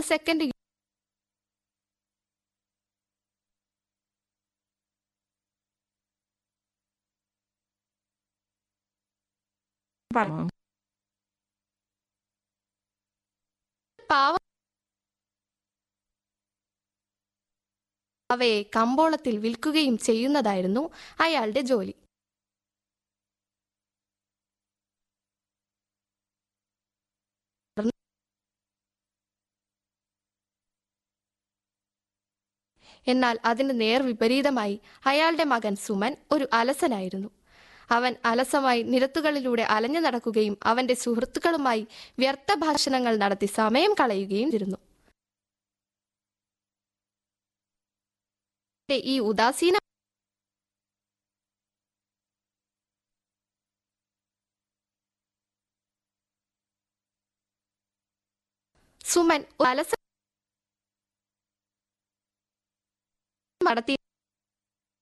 second പറഞ്ഞു പാവ അവയെ കമ്പോളത്തിൽ വിൽക്കുകയും ചെയ്യുന്നതായിരുന്നു അയാളുടെ ജോലി എന്നാൽ അതിന് നേർ വിപരീതമായി അയാളുടെ മകൻ സുമൻ ഒരു അലസനായിരുന്നു അവൻ അലസമായി നിരത്തുകളിലൂടെ അലഞ്ഞു നടക്കുകയും അവന്റെ സുഹൃത്തുക്കളുമായി വ്യർത്ഥ ഭാഷണങ്ങൾ നടത്തി സമയം കളയുകയും ചെയ്തിരുന്നു ഈ ഉദാസീന സുമൻ ഒരു അലസ നടത്തി